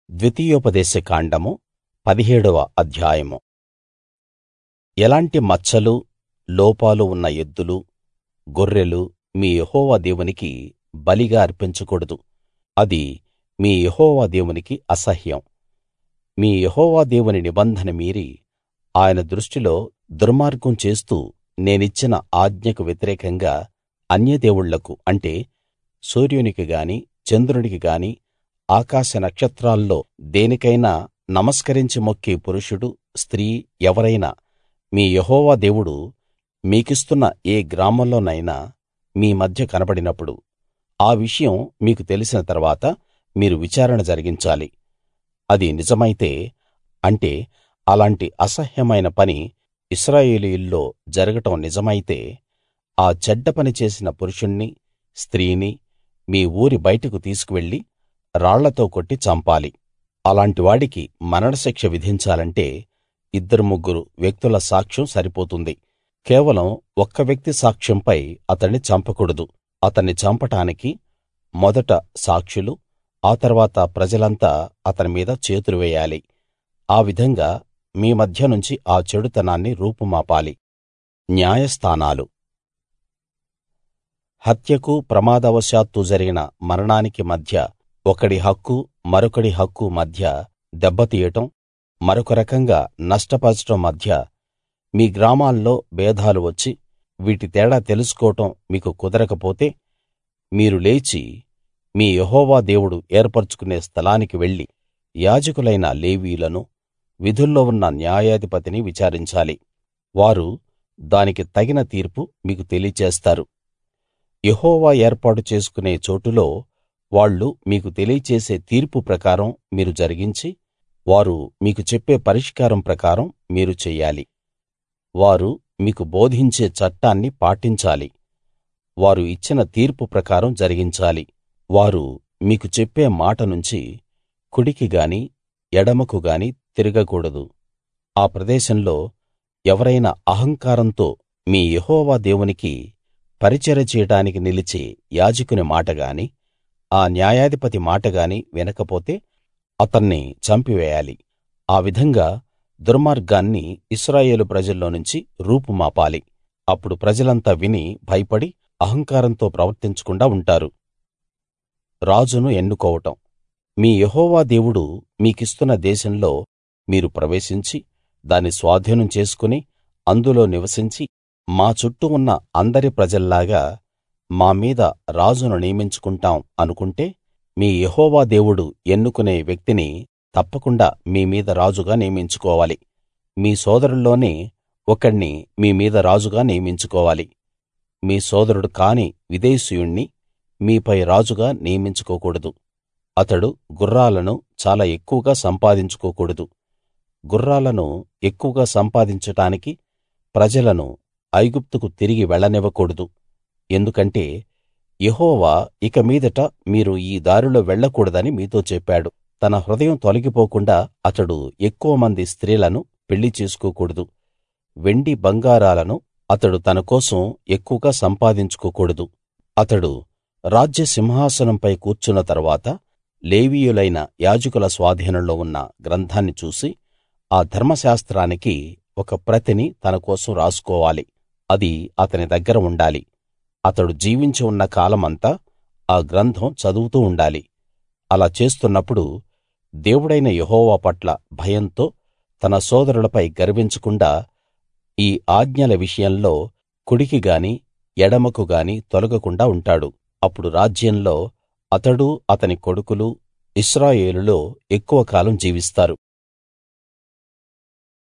ద్వితీయోపదేశ కాండము పదిహేడవ అధ్యాయము ఎలాంటి మచ్చలూ లోపాలు ఉన్న ఎద్దులు గొర్రెలు మీ యెహోవా దేవునికి బలిగా అర్పించకూడదు అది మీ యెహోవా దేవునికి అసహ్యం మీ యెహోవా దేవుని నిబంధన మీరి ఆయన దృష్టిలో దుర్మార్గం చేస్తూ నేనిచ్చిన ఆజ్ఞకు వ్యతిరేకంగా అన్యదేవుళ్ళకు అంటే సూర్యునికి గాని చంద్రునికి గాని ఆకాశ నక్షత్రాల్లో దేనికైనా నమస్కరించి మొక్కే పురుషుడు స్త్రీ ఎవరైనా మీ యెహోవా దేవుడు మీకిస్తున్న ఏ గ్రామంలోనైనా మీ మధ్య కనబడినప్పుడు ఆ విషయం మీకు తెలిసిన తరువాత మీరు విచారణ జరిగించాలి అది నిజమైతే అంటే అలాంటి అసహ్యమైన పని ఇశ్రాయేలీయుల్లో జరగడం నిజమైతే ఆ చెడ్డ పని చేసిన పురుషుణ్ణి స్త్రీని మీ ఊరి బయటకు తీసుకువెళ్ళి రాళ్లతో కొట్టి చంపాలి అలాంటి వాడికి మరణశిక్ష విధించాలంటే ఇద్దరు ముగ్గురు వ్యక్తుల సాక్ష్యం సరిపోతుంది కేవలం ఒక్క వ్యక్తి సాక్ష్యంపై అతణ్ణి చంపకూడదు అతన్ని చంపడానికి మొదట సాక్షులు ఆ తర్వాత ప్రజలంతా అతని మీద చేతులు వేయాలి ఆ విధంగా మీ మధ్య నుంచి ఆ చెడుతనాన్ని రూపుమాపాలి న్యాయస్థానాలు హత్యకు ప్రమాదవశాత్తు జరిగిన మరణానికి మధ్య ఒకడి హక్కు మరొకడి హక్కు మధ్య దెబ్బతీయడం మరొక రకంగా నష్టపరచడం మధ్య మీ గ్రామాల్లో భేదాలు వచ్చి వీటి తేడా తెలుసుకోవడం మీకు కుదరకపోతే మీరు లేచి మీ యెహోవా దేవుడు ఏర్పరచుకునే స్థలానికి వెళ్లి యాజకులైన లేవీయులను విధుల్లో ఉన్న న్యాయాధిపతిని విచారించాలి వారు దానికి తగిన తీర్పు మీకు తెలియచేస్తారు యెహోవా ఏర్పాటు చేసుకునే చోటులో వాళ్ళు మీకు తెలియచేసే తీర్పు ప్రకారం మీరు జరిగించి వారు మీకు చెప్పే పరిష్కారం ప్రకారం మీరు చెయ్యాలి వారు మీకు బోధించే చట్టాన్ని పాటించాలి వారు ఇచ్చిన తీర్పు ప్రకారం జరిగించాలి వారు మీకు చెప్పే మాట నుంచి కుడికి గాని ఎడమకు గాని తిరగకూడదు ఆ ప్రదేశంలో ఎవరైనా అహంకారంతో మీ యెహోవా దేవునికి పరిచర్య చేయడానికి నిలిచే యాజకుని మాట గాని ఆ న్యాయాధిపతి మాట గాని వినకపోతే అతన్ని చంపివేయాలి ఆ విధంగా దుర్మార్గాన్ని ఇశ్రాయేలు ప్రజల్లో నుంచి రూపుమాపాలి అప్పుడు ప్రజలంతా విని భయపడి అహంకారంతో ప్రవర్తించకుండా ఉంటారు రాజును ఎన్నుకోవడం మీ యెహోవా దేవుడు మీకిస్తున్న దేశంలో మీరు ప్రవేశించి దాన్ని స్వాధీనం చేసుకుని అందులో నివసించి మా చుట్టూ ఉన్న అందరి ప్రజల్లాగా మా మీద రాజును నియమించుకుంటాం అనుకుంటే మీ యెహోవా దేవుడు ఎన్నుకునే వ్యక్తిని తప్పకుండా మీ మీద రాజుగా నియమించుకోవాలి మీ సోదరుల్లోనే ఒకణ్ణి మీ మీద రాజుగా నియమించుకోవాలి మీ సోదరుడు కాని విదేశీయుణ్ణి మీపై రాజుగా నియమించుకోకూడదు అతడు గుర్రాలను చాలా ఎక్కువగా సంపాదించుకోకూడదు గుర్రాలను ఎక్కువగా సంపాదించడానికి ప్రజలను ఐగుప్తుకు తిరిగి వెళ్ళనివ్వకూడదు ఎందుకంటే యెహోవా ఇక మీదట మీరు ఈ దారిలో వెళ్ళకూడదని మీతో చెప్పాడు తన హృదయం తొలగిపోకుండా అతడు ఎక్కువ మంది స్త్రీలను పెళ్లి చేసుకోకూడదు వెండి బంగారాలను అతడు తన కోసం ఎక్కువగా సంపాదించుకోకూడదు అతడు రాజ్య సింహాసనంపై కూర్చున్న తరువాత లేవీయులైన యాజకుల స్వాధీనంలో ఉన్న గ్రంథాన్ని చూసి ఆ ధర్మశాస్త్రానికి ఒక ప్రతిని తన కోసం రాసుకోవాలి అది అతని దగ్గర ఉండాలి అతడు జీవించి ఉన్న కాలమంతా ఆ గ్రంథం చదువుతూ ఉండాలి అలా చేస్తున్నప్పుడు దేవుడైన యెహోవా పట్ల భయంతో తన సోదరులపై గర్వించకుండా ఈ ఆజ్ఞల విషయంలో కుడికి గాని ఎడమకు గాని తొలగకుండా ఉంటాడు అప్పుడు రాజ్యంలో అతడూ అతని కొడుకులూ ఇశ్రాయేలులో ఎక్కువ కాలం జీవిస్తారు